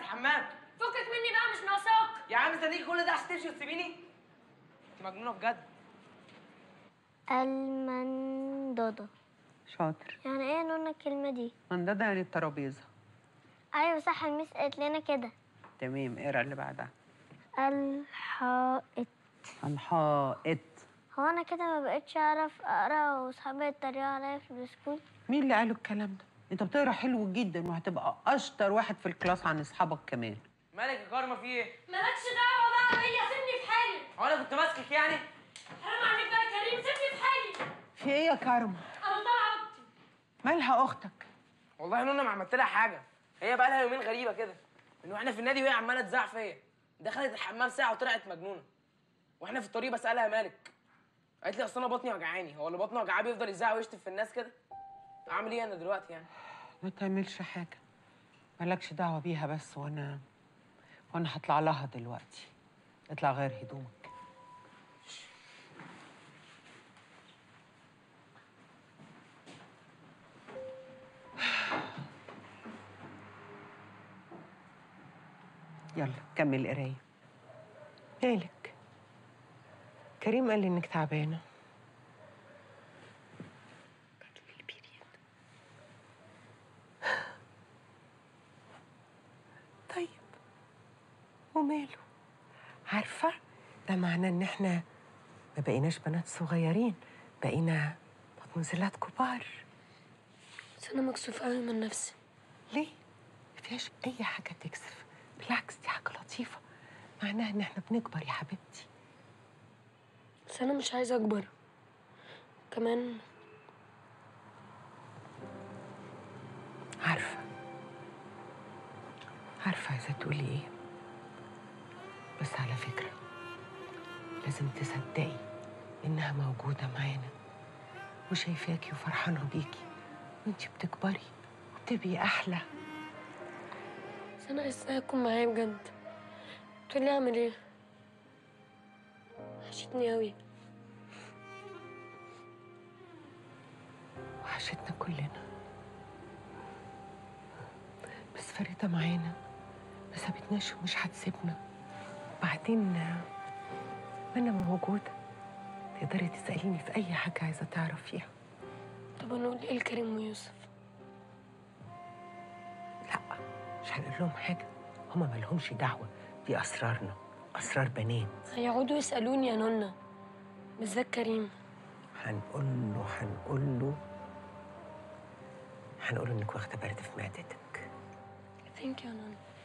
الحمام فكك مني بقى مش ناقصاك يا عم استنيكي كل ده عشان تمشي وتسيبيني انت مجنونه بجد المندودة شاطر يعني ايه نونا الكلمة دي؟ منددة يعني الترابيزة ايوه صح الميس قالت لنا كده تمام اقرا اللي بعدها الحائط الحائط هو انا كده ما بقتش اعرف اقرا واصحابي يتريقوا عليا في السكول مين اللي قالوا الكلام ده انت بتقرا حلو جدا وهتبقى اشطر واحد في الكلاس عن اصحابك كمان مالك يا كارما في ايه مالكش دعوه بقى بيا سيبني في حالي هو انا كنت ماسكك يعني حرام عليك بقى يا كريم سيبني في حالي في ايه يا كارما انا طالعه اختي مالها اختك والله نونا ما عملت لها حاجه هي بقى لها يومين غريبه كده من واحنا في النادي وهي عماله تزعق فيا دخلت الحمام ساعه وطلعت مجنونه واحنا في الطريق بسالها مالك قالت لي اصل انا بطني وجعاني هو اللي بطنه وجعاه بيفضل يزعق ويشتم في الناس كده اعمل ايه انا دلوقتي يعني ما تعملش حاجه مالكش دعوه بيها بس وانا وانا هطلع لها دلوقتي اطلع غير هدومك يلا كمل قرايه مالك كريم قال لي انك تعبانه كانت في البيريد طيب وماله عارفة ده معناه ان احنا ما بقيناش بنات صغيرين بقينا مدموزيلات كبار بس انا مكسوفه قوي من نفسي ليه؟ ما فيهاش أي حاجة تكسف بالعكس دي حاجة لطيفة معناها إن إحنا بنكبر يا حبيبتي بس انا مش عايزه اكبر كمان عارفة عارفة عايزة تقولي إيه بس على فكرة لازم تصدقي إنها موجودة معانا وشايفاكي وفرحانة بيكي وإنتي بتكبري وبتبقي أحلى بس انا عايزاها يكون معايا بجد تقولي اعمل ايه وحشتني قوي وحشتنا كلنا بس فريدة معانا ما سابتناش ومش هتسيبنا بعدين ما انا موجودة تقدري تسأليني في أي حاجة عايزة تعرفيها طب انا اقول ايه لكريم ويوسف لا مش هنقول لهم حاجة هما مالهمش دعوة دي أسرارنا أسرار بنات هيقعدوا يسالوني يا نونا بالذات كريم هنقول له هنقول له هنقول له إنك واخدة برد في معدتك ثانك يو يا نونا